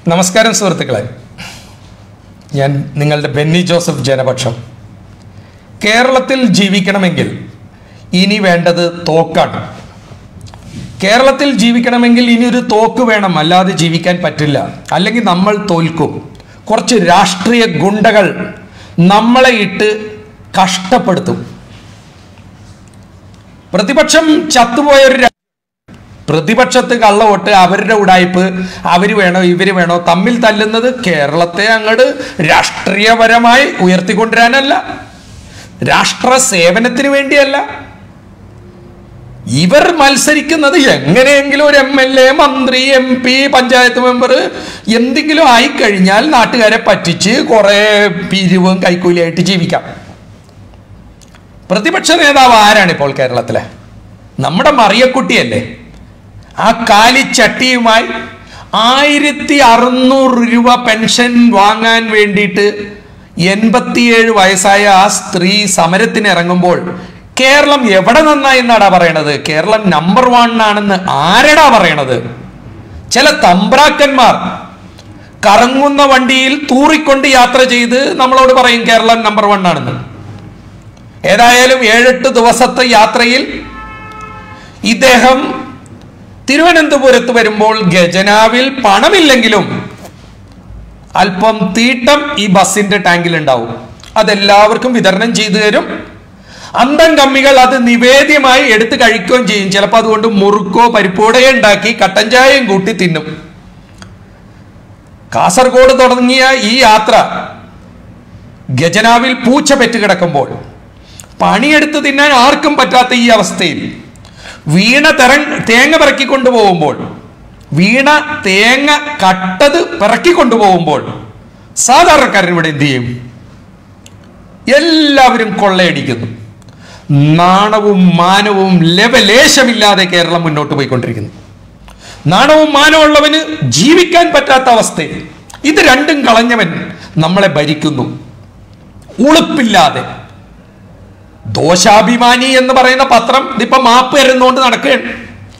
നമസ്കാരം സുഹൃത്തുക്കളെ ഞാൻ നിങ്ങളുടെ ബെന്നി ജോസഫ് ജനപക്ഷം കേരളത്തിൽ ജീവിക്കണമെങ്കിൽ ഇനി വേണ്ടത് തോക്കാണ് കേരളത്തിൽ ജീവിക്കണമെങ്കിൽ ഇനി ഒരു തോക്ക് വേണം അല്ലാതെ ജീവിക്കാൻ പറ്റില്ല അല്ലെങ്കിൽ നമ്മൾ തോൽക്കും കുറച്ച് രാഷ്ട്രീയ ഗുണ്ടകൾ നമ്മളെ ഇട്ട് കഷ്ടപ്പെടുത്തും പ്രതിപക്ഷം ചത്തുപോയ ഒരു രാ- പ്രതിപക്ഷത്ത് കള്ളവോട്ട് അവരുടെ ഉടായ്പ് അവര് വേണോ ഇവര് വേണോ തമ്മിൽ തല്ലുന്നത് കേരളത്തെ അങ്ങോട്ട് രാഷ്ട്രീയപരമായി ഉയർത്തിക്കൊണ്ടുവരാനല്ല രാഷ്ട്ര സേവനത്തിന് വേണ്ടിയല്ല ഇവർ മത്സരിക്കുന്നത് എങ്ങനെയെങ്കിലും ഒരു എം എൽ എ മന്ത്രി എം പി പഞ്ചായത്ത് മെമ്പർ എന്തെങ്കിലും ആയിക്കഴിഞ്ഞാൽ നാട്ടുകാരെ പറ്റിച്ച് കുറെ പിരിവും കൈക്കൂലിയായിട്ട് ജീവിക്കാം പ്രതിപക്ഷ നേതാവ് ആരാണ് ഇപ്പോൾ കേരളത്തിലെ നമ്മുടെ മറിയക്കുട്ടിയല്ലേ ആ കാലിച്ചട്ടിയുമായി ആയിരത്തി അറുന്നൂറ് രൂപ പെൻഷൻ വാങ്ങാൻ വേണ്ടിയിട്ട് എൺപത്തിയേഴ് വയസ്സായ ആ സ്ത്രീ സമരത്തിന് ഇറങ്ങുമ്പോൾ കേരളം എവിടെ നന്നായി എന്നാടാ പറയണത് കേരളം നമ്പർ വൺ ആണെന്ന് ആരടാ പറയണത് ചില തമ്പ്രാക്കന്മാർ കറങ്ങുന്ന വണ്ടിയിൽ തൂറിക്കൊണ്ട് യാത്ര ചെയ്ത് നമ്മളോട് പറയും കേരളം നമ്പർ വൺ ആണെന്ന് ഏതായാലും ഏഴെട്ട് ദിവസത്തെ യാത്രയിൽ ഇദ്ദേഹം തിരുവനന്തപുരത്ത് വരുമ്പോൾ ഗജനാവിൽ പണമില്ലെങ്കിലും അല്പം തീട്ടം ഈ ബസിന്റെ ടാങ്കിൽ ഉണ്ടാവും അതെല്ലാവർക്കും വിതരണം ചെയ്തു തരും അന്തം കമ്മികൾ അത് നിവേദ്യമായി എടുത്ത് കഴിക്കുകയും ചെയ്യും ചിലപ്പോൾ അതുകൊണ്ട് മുറുക്കോ പരിപ്പോടയോ ഉണ്ടാക്കി കട്ടൻ ചായയും കൂട്ടി തിന്നും കാസർഗോഡ് തുടങ്ങിയ ഈ യാത്ര ഗജനാവിൽ പൂച്ച പെറ്റ് കിടക്കുമ്പോൾ പണിയെടുത്ത് തിന്നാൻ ആർക്കും പറ്റാത്ത ഈ അവസ്ഥയിൽ വീണ തെറ തേങ്ങ പിറക്കി കൊണ്ടുപോകുമ്പോൾ വീണ തേങ്ങ കട്ടത് പിറക്കി കൊണ്ടുപോകുമ്പോൾ സാധാരണക്കാരൻ ഇവിടെ എന്ത് ചെയ്യും എല്ലാവരും കൊള്ളയടിക്കുന്നു നാണവും മാനവും ലവലേശമില്ലാതെ കേരളം മുന്നോട്ട് പോയിക്കൊണ്ടിരിക്കുന്നു നാണവും മാനവും ഉള്ളവന് ജീവിക്കാൻ പറ്റാത്ത അവസ്ഥയിൽ ഇത് രണ്ടും കളഞ്ഞവൻ നമ്മളെ ഭരിക്കുന്നു ഉളുപ്പില്ലാതെ ദോശാഭിമാനി എന്ന് പറയുന്ന പത്രം ഇതിപ്പോ മാപ്പ് തരുന്നോണ്ട് നടക്കുകയാണ്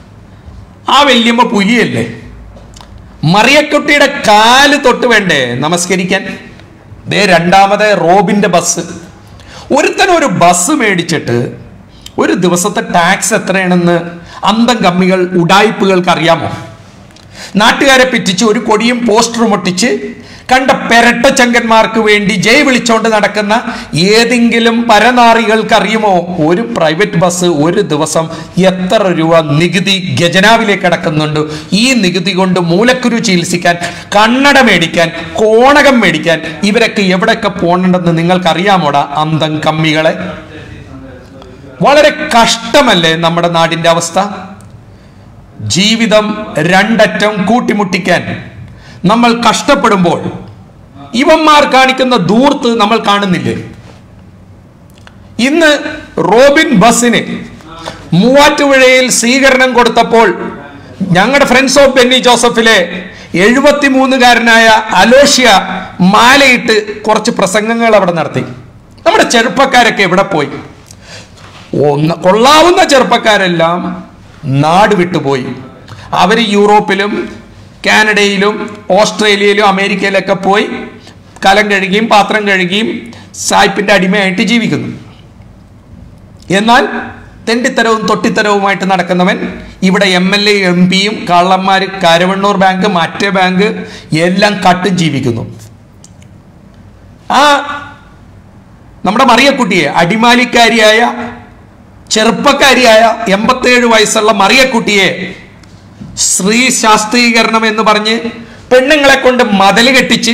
ആ വല്യമ്മ പുലിയല്ലേ മറിയക്കുട്ടിയുടെ കാല് തൊട്ട് വേണ്ടേ നമസ്കരിക്കാൻ ദേ രണ്ടാമത് റോബിന്റെ ബസ് ഒരുത്തൻ ഒരു ബസ് മേടിച്ചിട്ട് ഒരു ദിവസത്തെ ടാക്സ് എത്രയാണെന്ന് അന്തം കമ്മികൾ ഉടായ്പകൾക്ക് അറിയാമോ നാട്ടുകാരെ പിറ്റിച്ച് ഒരു കൊടിയും പോസ്റ്ററും ഒട്ടിച്ച് കണ്ട പെരട്ടച്ചങ്കന്മാർക്ക് വേണ്ടി ജയ് വിളിച്ചോണ്ട് നടക്കുന്ന ഏതെങ്കിലും പരനാറികൾക്ക് അറിയുമോ ഒരു പ്രൈവറ്റ് ബസ് ഒരു ദിവസം എത്ര രൂപ നികുതി ഖജനാവിലേക്ക് അടക്കുന്നുണ്ട് ഈ നികുതി കൊണ്ട് മൂലക്കുരു ചികിത്സിക്കാൻ കണ്ണട മേടിക്കാൻ കോണകം മേടിക്കാൻ ഇവരൊക്കെ എവിടെയൊക്കെ പോകണമെന്ന് നിങ്ങൾക്ക് അറിയാമോടാ അന്തം കമ്മികളെ വളരെ കഷ്ടമല്ലേ നമ്മുടെ നാടിന്റെ അവസ്ഥ ജീവിതം രണ്ടറ്റം കൂട്ടിമുട്ടിക്കാൻ നമ്മൾ കഷ്ടപ്പെടുമ്പോൾ ഇവന്മാർ കാണിക്കുന്ന ദൂർത്ത് നമ്മൾ കാണുന്നില്ലേ ഇന്ന് റോബിൻ ബസിന് മൂവാറ്റുപുഴയിൽ സ്വീകരണം കൊടുത്തപ്പോൾ ഞങ്ങളുടെ ഫ്രണ്ട്സ് ഓഫ് ബെന്നി ജോസഫിലെ എഴുപത്തിമൂന്നുകാരനായ അലോഷ്യ മാലയിട്ട് കുറച്ച് പ്രസംഗങ്ങൾ അവിടെ നടത്തി നമ്മുടെ ചെറുപ്പക്കാരൊക്കെ എവിടെ പോയി ഒന്ന് കൊള്ളാവുന്ന ചെറുപ്പക്കാരെല്ലാം നാട് വിട്ടുപോയി അവർ യൂറോപ്പിലും കാനഡയിലും ഓസ്ട്രേലിയയിലും അമേരിക്കയിലൊക്കെ പോയി കലം കഴുകിയും പാത്രം കഴുകിയും സായിപ്പിന്റെ അടിമയായിട്ട് ജീവിക്കുന്നു എന്നാൽ തെണ്ടിത്തരവും തൊട്ടിത്തരവുമായിട്ട് നടക്കുന്നവൻ ഇവിടെ എം എൽ എ എം പിയും കള്ളന്മാർ കരവണ്ണൂർ ബാങ്ക് മറ്റേ ബാങ്ക് എല്ലാം കട്ടും ജീവിക്കുന്നു ആ നമ്മുടെ മറിയക്കുട്ടിയെ അടിമാലിക്കാരിയായ ചെറുപ്പക്കാരിയായ എൺപത്തേഴ് വയസ്സുള്ള മറിയക്കുട്ടിയെ സ്ത്രീ ശാസ്ത്രീകരണം എന്ന് പറഞ്ഞ് പെണ്ണുങ്ങളെ കൊണ്ട് മതല് കെട്ടിച്ച്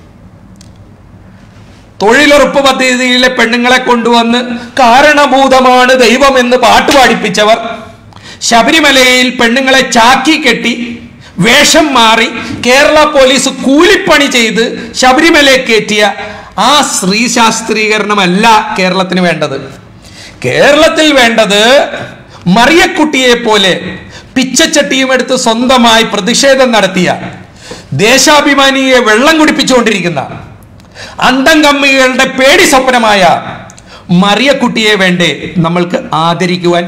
തൊഴിലുറപ്പ് പദ്ധതിയിലെ പെണ്ണുങ്ങളെ കൊണ്ടുവന്ന് കാരണഭൂതമാണ് ദൈവം എന്ന് പാട്ട് പാടിപ്പിച്ചവർ ശബരിമലയിൽ പെണ്ണുങ്ങളെ ചാക്കി കെട്ടി വേഷം മാറി കേരള പോലീസ് കൂലിപ്പണി ചെയ്ത് ശബരിമലയെ കയറ്റിയ ആ സ്ത്രീ ശാസ്ത്രീകരണമല്ല കേരളത്തിന് വേണ്ടത് കേരളത്തിൽ വേണ്ടത് മറിയക്കുട്ടിയെ പോലെ പിച്ചച്ചട്ടിയും എടുത്ത് സ്വന്തമായി പ്രതിഷേധം നടത്തിയ ദേശാഭിമാനിയെ വെള്ളം കുടിപ്പിച്ചുകൊണ്ടിരിക്കുന്ന അന്തം കമ്മികളുടെ പേടി സ്വപ്നമായ മറിയക്കുട്ടിയെ വേണ്ടേ നമ്മൾക്ക് ആദരിക്കുവാൻ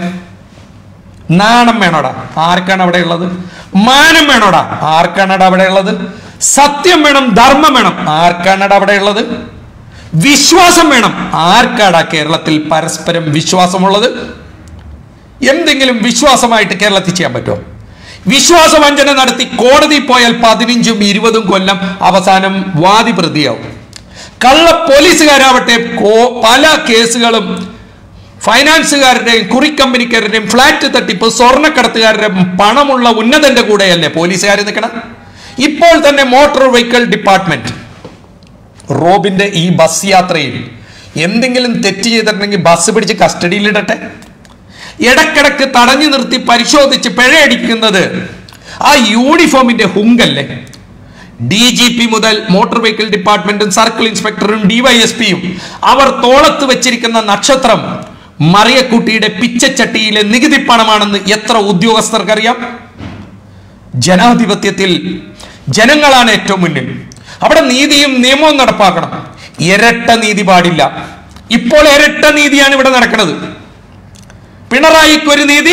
നാണം വേണോടാ ആർക്കാണ് അവിടെ ഉള്ളത് മാനം വേണോടാ ആർക്കാണ് അവിടെ ഉള്ളത് സത്യം വേണം ധർമ്മം വേണം ആർക്കാണ് അവിടെ ഉള്ളത് വിശ്വാസം വേണം ആർക്കാടാ കേരളത്തിൽ പരസ്പരം വിശ്വാസമുള്ളത് എന്തെങ്കിലും വിശ്വാസമായിട്ട് കേരളത്തിൽ ചെയ്യാൻ പറ്റുമോ വിശ്വാസവഞ്ചന നടത്തി കോടതി പോയാൽ പതിനഞ്ചും ഇരുപതും കൊല്ലം അവസാനം വാദി പ്രതിയാവും കള്ള പോലീസുകാരാവട്ടെ കോ- പല കേസുകളും ഫൈനാൻസുകാരുടെയും കുറിക്കമ്പനിക്കാരുടെയും ഫ്ലാറ്റ് തട്ടിപ്പ് സ്വർണ്ണക്കടത്തുകാരുടെയും പണമുള്ള ഉന്നതന്റെ കൂടെയല്ലേ പോലീസുകാർ നിൽക്കണം ഇപ്പോൾ തന്നെ മോട്ടോർ വെഹിക്കിൾ ഡിപ്പാർട്ട്മെന്റ് റോബിന്റെ ഈ ബസ് യാത്രയിൽ എന്തെങ്കിലും തെറ്റ് ചെയ്തിട്ടുണ്ടെങ്കിൽ ബസ് പിടിച്ച് കസ്റ്റഡിയിലിടട്ടെ ഇടക്കിടക്ക് തടഞ്ഞു നിർത്തി പരിശോധിച്ച് പിഴയടിക്കുന്നത് ആ യൂണിഫോമിന്റെ ഹുങ്കല്ലേ ഡി ജി പി മുതൽ മോട്ടോർ വെഹിക്കിൾ ഡിപ്പാർട്ട്മെന്റും സർക്കിൾ ഇൻസ്പെക്ടറും ഡിവൈഎസ്പിയും അവർ തോളത്ത് വെച്ചിരിക്കുന്ന നക്ഷത്രം മറിയക്കുട്ടിയുടെ പിച്ചച്ചട്ടിയിലെ നികുതി പണമാണെന്ന് എത്ര ഉദ്യോഗസ്ഥർക്കറിയാം ജനാധിപത്യത്തിൽ ജനങ്ങളാണ് ഏറ്റവും മുന്നിൽ അവിടെ നീതിയും നിയമവും നടപ്പാക്കണം ഇരട്ട നീതി പാടില്ല ഇപ്പോൾ ഇരട്ട നീതിയാണ് ഇവിടെ നടക്കുന്നത് പിണറായിക്ക് ഒരു നീതി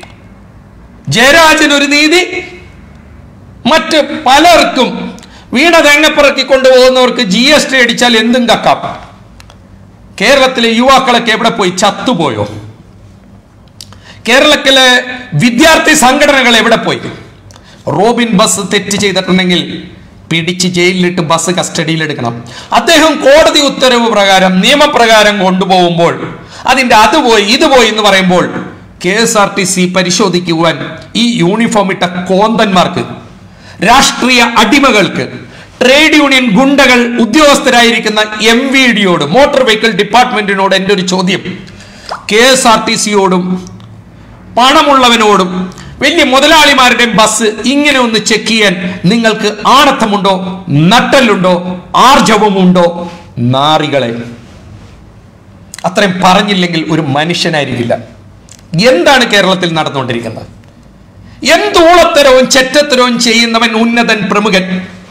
ജയരാജന് ഒരു നീതി മറ്റ് പലർക്കും വീണ തേങ്ങപ്പിറക്കി കൊണ്ടുപോകുന്നവർക്ക് ജി എസ് ടി അടിച്ചാൽ എന്തും കക്കാം കേരളത്തിലെ യുവാക്കളൊക്കെ എവിടെ പോയി ചത്തുപോയോ കേരളത്തിലെ വിദ്യാർത്ഥി സംഘടനകൾ എവിടെ പോയി റോബിൻ ബസ് തെറ്റ് ചെയ്തിട്ടുണ്ടെങ്കിൽ പിടിച്ച് ജയിലിലിട്ട് ബസ് കസ്റ്റഡിയിൽ എടുക്കണം അദ്ദേഹം കോടതി ഉത്തരവ് പ്രകാരം നിയമപ്രകാരം കൊണ്ടുപോകുമ്പോൾ അതിന്റെ അത് പോയി ഇത് പോയി എന്ന് പറയുമ്പോൾ K S R T C പരിശോധിക്കുവാൻ ഈ യൂണിഫോം ഇട്ട കോന്തന്മാർക്ക് രാഷ്ട്രീയ അടിമകൾക്ക് ട്രേഡ് യൂണിയൻ ഗുണ്ടകൾ ഉദ്യോഗസ്ഥരായിരിക്കുന്ന എം വി ഡിയോട് മോട്ടോർ വെഹിക്കിൾ ഡിപ്പാർട്ട്മെന്റിനോട് എൻ്റെ ഒരു ചോദ്യം കെ എസ് ആർ ടി സിയോടും പണമുള്ളവനോടും വലിയ മുതലാളിമാരുടെയും ബസ് ഇങ്ങനെ ഒന്ന് ചെക്ക് ചെയ്യാൻ നിങ്ങൾക്ക് ആണത്തമുണ്ടോ നട്ടലുണ്ടോ ആർജവമുണ്ടോ നാറികളെ അത്രയും പറഞ്ഞില്ലെങ്കിൽ ഒരു മനുഷ്യനായിരിക്കില്ല എന്താണ് കേരളത്തിൽ നടന്നുകൊണ്ടിരിക്കുന്നത് എന്തോളത്തരവും ചെറ്റത്തരവും ചെയ്യുന്നവൻ ഉന്നതൻ പ്രമുഖൻ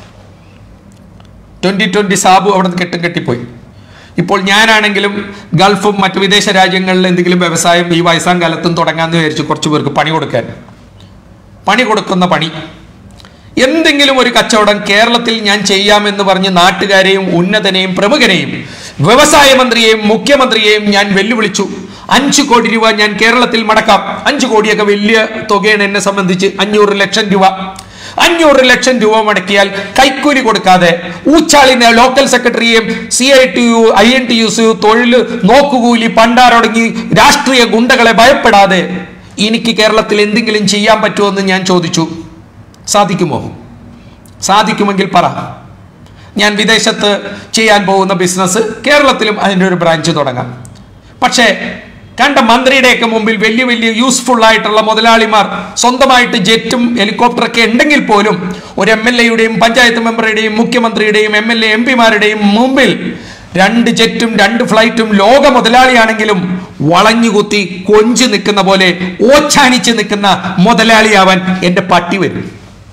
ട്വന്റി ട്വന്റി സാബു അവിടെ നിന്ന് കെട്ടും കെട്ടിപ്പോയി ഇപ്പോൾ ഞാനാണെങ്കിലും ഗൾഫും മറ്റു വിദേശ രാജ്യങ്ങളിൽ എന്തെങ്കിലും വ്യവസായം ഈ വയസ്സാം കാലത്തും തുടങ്ങാമെന്ന് വിചാരിച്ചു കുറച്ച് പേർക്ക് പണി കൊടുക്കാൻ പണി കൊടുക്കുന്ന പണി എന്തെങ്കിലും ഒരു കച്ചവടം കേരളത്തിൽ ഞാൻ ചെയ്യാമെന്ന് പറഞ്ഞ് നാട്ടുകാരെയും ഉന്നതനെയും പ്രമുഖനെയും വ്യവസായ മന്ത്രിയെയും മുഖ്യമന്ത്രിയെയും ഞാൻ വെല്ലുവിളിച്ചു അഞ്ചു കോടി രൂപ ഞാൻ കേരളത്തിൽ മടക്കാം അഞ്ചു കോടിയൊക്കെ വലിയ തുകയാണ് എന്നെ സംബന്ധിച്ച് അഞ്ഞൂറ് ലക്ഷം രൂപ അഞ്ഞൂറ് ലക്ഷം രൂപ മുടക്കിയാൽ കൈക്കൂലി കൊടുക്കാതെ ഊച്ചാളിനെ ലോക്കൽ സെക്രട്ടറിയെയും C I T U I N T U C തൊഴിൽ നോക്കുകൂലി പണ്ടാരൊടങ്ങി രാഷ്ട്രീയ ഗുണ്ടകളെ ഭയപ്പെടാതെ എനിക്ക് കേരളത്തിൽ എന്തെങ്കിലും ചെയ്യാൻ പറ്റുമോ എന്ന് ഞാൻ ചോദിച്ചു സാധിക്കുമോ സാധിക്കുമെങ്കിൽ പറ ഞാൻ വിദേശത്ത് ചെയ്യാൻ പോകുന്ന ബിസിനസ് കേരളത്തിലും അതിൻ്റെ ഒരു ബ്രാഞ്ച് തുടങ്ങാം പക്ഷേ കണ്ട മന്ത്രിയുടെയൊക്കെ മുമ്പിൽ വലിയ വലിയ യൂസ്ഫുൾ ആയിട്ടുള്ള മുതലാളിമാർ സ്വന്തമായിട്ട് ജെറ്റും ഹെലികോപ്റ്ററൊക്കെ ഉണ്ടെങ്കിൽ പോലും ഒരു എം എൽ എയുടെയും പഞ്ചായത്ത് മെമ്പറുടെയും മുഖ്യമന്ത്രിയുടെയും എം എൽ എ എം പിമാരുടെയും മുമ്പിൽ രണ്ട് ജെറ്റും രണ്ട് ഫ്ലൈറ്റും ലോക മുതലാളിയാണെങ്കിലും വളഞ്ഞുകുത്തി കൊഞ്ചു നിൽക്കുന്ന പോലെ ഓച്ചാനിച്ച് നിൽക്കുന്ന മുതലാളിയാവാൻ എൻ്റെ പട്ടി വരും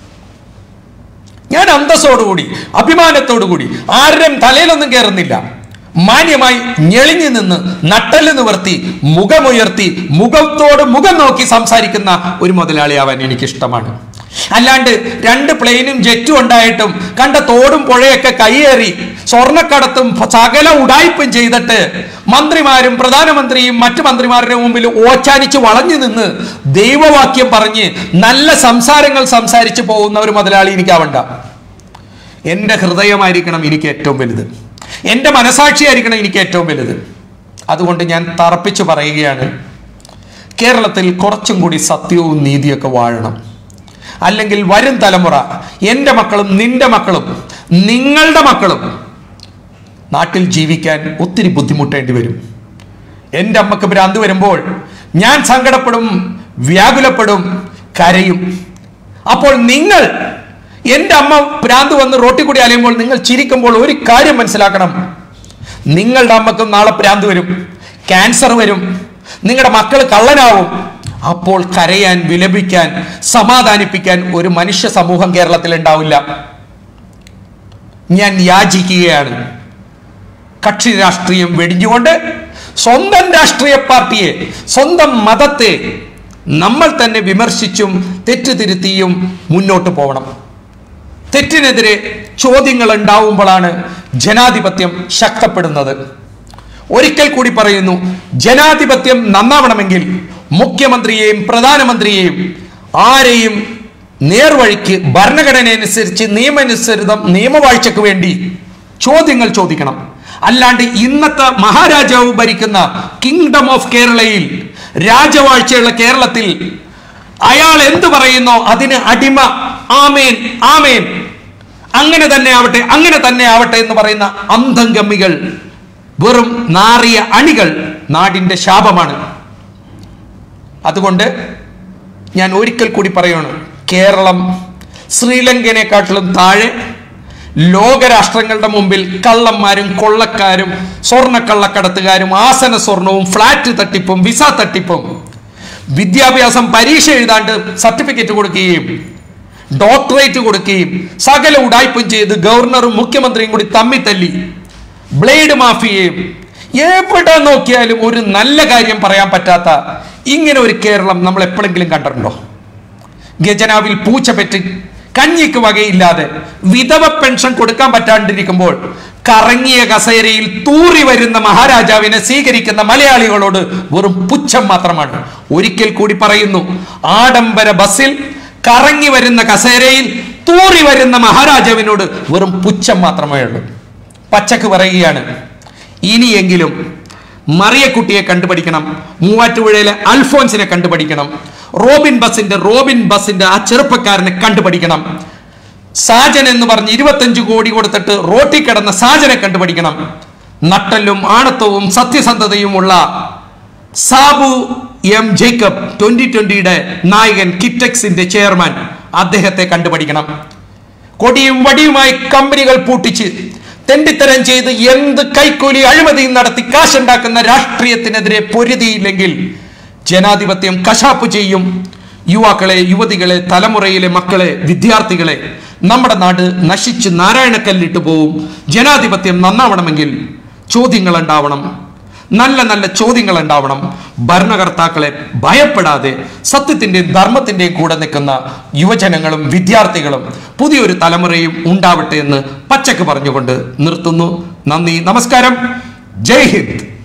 ഞാൻ അന്തസ്സോടുകൂടി അഭിമാനത്തോടുകൂടി ആരുടെയും തലയിലൊന്നും കയറുന്നില്ല മാന്യമായി ഞെളിഞ്ഞു നിന്ന് നട്ടല് നിവർത്തി മുഖമുയർത്തി മുഖത്തോട് മുഖം നോക്കി സംസാരിക്കുന്ന ഒരു മുതലാളിയാവാൻ എനിക്ക് ഇഷ്ടമാണ് അല്ലാണ്ട് രണ്ട് പ്ലെയിനും ജെറ്റും ഉണ്ടായിട്ടും കണ്ട തോടും പുഴയൊക്കെ കയ്യേറി സ്വർണ്ണക്കടത്തും സകല ഉടായ്പും ചെയ്തിട്ട് മന്ത്രിമാരും പ്രധാനമന്ത്രിയും മറ്റു മന്ത്രിമാരുടെ മുമ്പിൽ ഓച്ചാനിച്ച് വളഞ്ഞു നിന്ന് ദൈവവാക്യം പറഞ്ഞ് നല്ല സംസാരങ്ങൾ സംസാരിച്ച് പോകുന്ന ഒരു മുതലാളി എനിക്കാവണ്ട എൻ്റെ ഹൃദയമായിരിക്കണം എനിക്ക് ഏറ്റവും വലുത് എൻ്റെ മനസാക്ഷിയായിരിക്കണം എനിക്ക് ഏറ്റവും വലുത് അതുകൊണ്ട് ഞാൻ തറപ്പിച്ച് പറയുകയാണ് കേരളത്തിൽ കുറച്ചും കൂടി സത്യവും നീതിയൊക്കെ വാഴണം അല്ലെങ്കിൽ വരും തലമുറ എൻ്റെ മക്കളും നിന്റെ മക്കളും നിങ്ങളുടെ മക്കളും നാട്ടിൽ ജീവിക്കാൻ ഒത്തിരി ബുദ്ധിമുട്ടേണ്ടി വരും എൻ്റെ അമ്മക്ക് ഭ്രാന്ത് വരുമ്പോൾ ഞാൻ സങ്കടപ്പെടും വ്യാകുലപ്പെടും കരയും അപ്പോൾ നിങ്ങൾ എൻ്റെ അമ്മ ഭ്രാന്ത് വന്ന് റോട്ടിൽ കൂടി അലയുമ്പോൾ നിങ്ങൾ ചിരിക്കുമ്പോൾ ഒരു കാര്യം മനസ്സിലാക്കണം നിങ്ങളുടെ അമ്മക്കും നാളെ ഭ്രാന്ത് വരും ക്യാൻസർ വരും നിങ്ങളുടെ മക്കൾ കള്ളനാവും അപ്പോൾ കരയാൻ വിലപിക്കാൻ സമാധാനിപ്പിക്കാൻ ഒരു മനുഷ്യ സമൂഹം കേരളത്തിൽ ഉണ്ടാവില്ല ഞാൻ യാചിക്കുകയാണ് കക്ഷി രാഷ്ട്രീയം വെടിഞ്ഞുകൊണ്ട് സ്വന്തം രാഷ്ട്രീയ പാർട്ടിയെ സ്വന്തം മതത്തെ നമ്മൾ തന്നെ വിമർശിച്ചും തെറ്റുതിരുത്തിയും മുന്നോട്ട് പോകണം തെറ്റിനെതിരെ ചോദ്യങ്ങൾ ഉണ്ടാവുമ്പോഴാണ് ജനാധിപത്യം ശക്തപ്പെടുന്നത് ഒരിക്കൽ കൂടി പറയുന്നു ജനാധിപത്യം നന്നാവണമെങ്കിൽ മുഖ്യമന്ത്രിയെയും പ്രധാനമന്ത്രിയെയും ആരെയും നേർവഴിക്ക് ഭരണഘടന അനുസരിച്ച് നിയമനുസൃതം നിയമവാഴ്ചക്ക് വേണ്ടി ചോദ്യങ്ങൾ ചോദിക്കണം അല്ലാണ്ട് ഇന്നത്തെ മഹാരാജാവ് ഭരിക്കുന്ന കിങ്ഡം ഓഫ് കേരളയിൽ രാജവാഴ്ചയുള്ള കേരളത്തിൽ അയാൾ എന്തു പറയുന്നോ അതിന് അടിമ ആമേൻ ആമേൻ അങ്ങനെ തന്നെ ആവട്ടെ അങ്ങനെ തന്നെ ആവട്ടെ എന്ന് പറയുന്ന അന്തംഗമ്മികൾ വെറും നാറിയ അണികൾ നാടിന്റെ ശാപമാണ് അതുകൊണ്ട് ഞാൻ ഒരിക്കൽ കൂടി പറയാണ് കേരളം ശ്രീലങ്കനെക്കാട്ടിലും താഴെ ലോകരാഷ്ട്രങ്ങളുടെ മുമ്പിൽ കള്ളന്മാരും കൊള്ളക്കാരും സ്വർണ്ണക്കള്ളക്കടത്തുകാരും ആസന സ്വർണവും ഫ്ലാറ്റ് തട്ടിപ്പും വിസ തട്ടിപ്പും വിദ്യാഭ്യാസം പരീക്ഷ എഴുതാണ്ട് സർട്ടിഫിക്കറ്റ് കൊടുക്കുകയും ഡോക്ടറേറ്റ് കൊടുക്കുകയും സകല ഉടായ്പും ചെയ്ത് ഗവർണറും മുഖ്യമന്ത്രിയും കൂടി തമ്മി തല്ലി ബ്ലേഡ് മാഫിയയും എവിടെ നോക്കിയാലും ഒരു നല്ല കാര്യം പറയാൻ പറ്റാത്ത ഇങ്ങനെ ഒരു കേരളം നമ്മൾ എപ്പോഴെങ്കിലും കണ്ടിട്ടുണ്ടോ ഗജനാവിൽ പൂച്ച പെറ്റ് കഞ്ഞിക്ക് വകയില്ലാതെ വിധവ പെൻഷൻ കൊടുക്കാൻ പറ്റാണ്ടിരിക്കുമ്പോൾ കറങ്ങിയ കസേരയിൽ തൂറി വരുന്ന മഹാരാജാവിനെ സ്വീകരിക്കുന്ന മലയാളികളോട് വെറും പുച്ഛം മാത്രമാണ് ഒരിക്കൽ കൂടി പറയുന്നു ആഡംബര ബസ്സിൽ കറങ്ങി വരുന്ന കസേരയിൽ തൂറി വരുന്ന മഹാരാജാവിനോട് വെറും പുച്ഛം മാത്രമേ ഉള്ളൂ പച്ചക്ക് പറയുകയാണ് ഇനിയെങ്കിലും മറിയക്കുട്ടിയെ കണ്ടുപഠിക്കണം മൂവാറ്റുപുഴയിലെ അൽഫോൻസിനെ കണ്ടുപഠിക്കണം റോബിൻ ബസിന്റെ റോബിൻ ബസിന്റെ ആ ചെറുപ്പക്കാരനെ കണ്ടുപഠിക്കണം സാജൻ എന്ന് പറഞ്ഞ് ഇരുപത്തഞ്ച് കോടി കൊടുത്തിട്ട് റോട്ടി കിടന്ന സാജനെ കണ്ടുപഠിക്കണം നട്ടലും ആണത്വവും സത്യസന്ധതയുമുള്ള സാബു എം ജേക്കബ് ട്വന്റി ട്വന്റിയുടെ നായകൻ കിറ്റക്സിന്റെ ചെയർമാൻ അദ്ദേഹത്തെ കണ്ടുപഠിക്കണം കൊടിയും വടിയുമായി കമ്പനികൾ പൂട്ടിച്ച് തെണ്ടിത്തരം ചെയ്ത് എന്ത് കൈക്കൂലി അഴിമതിയും നടത്തി കാശുണ്ടാക്കുന്ന രാഷ്ട്രീയത്തിനെതിരെ പൊരുതിയില്ലെങ്കിൽ ജനാധിപത്യം കശാപ്പ് ചെയ്യും യുവാക്കളെ യുവതികളെ തലമുറയിലെ മക്കളെ വിദ്യാർത്ഥികളെ നമ്മുടെ നാട് നശിച്ച് നാരായണക്കല്ലിട്ട് പോവും ജനാധിപത്യം നന്നാവണമെങ്കിൽ ചോദ്യങ്ങൾ ഉണ്ടാവണം നല്ല നല്ല ചോദ്യങ്ങൾ ഉണ്ടാവണം ഭരണകർത്താക്കളെ ഭയപ്പെടാതെ സത്യത്തിന്റെയും ധർമ്മത്തിന്റെയും കൂടെ നിൽക്കുന്ന യുവജനങ്ങളും വിദ്യാർത്ഥികളും പുതിയൊരു തലമുറയും ഉണ്ടാവട്ടെ എന്ന് പച്ചക്ക് പറഞ്ഞുകൊണ്ട് നിർത്തുന്നു നന്ദി നമസ്കാരം ജയ് ഹിന്ദ്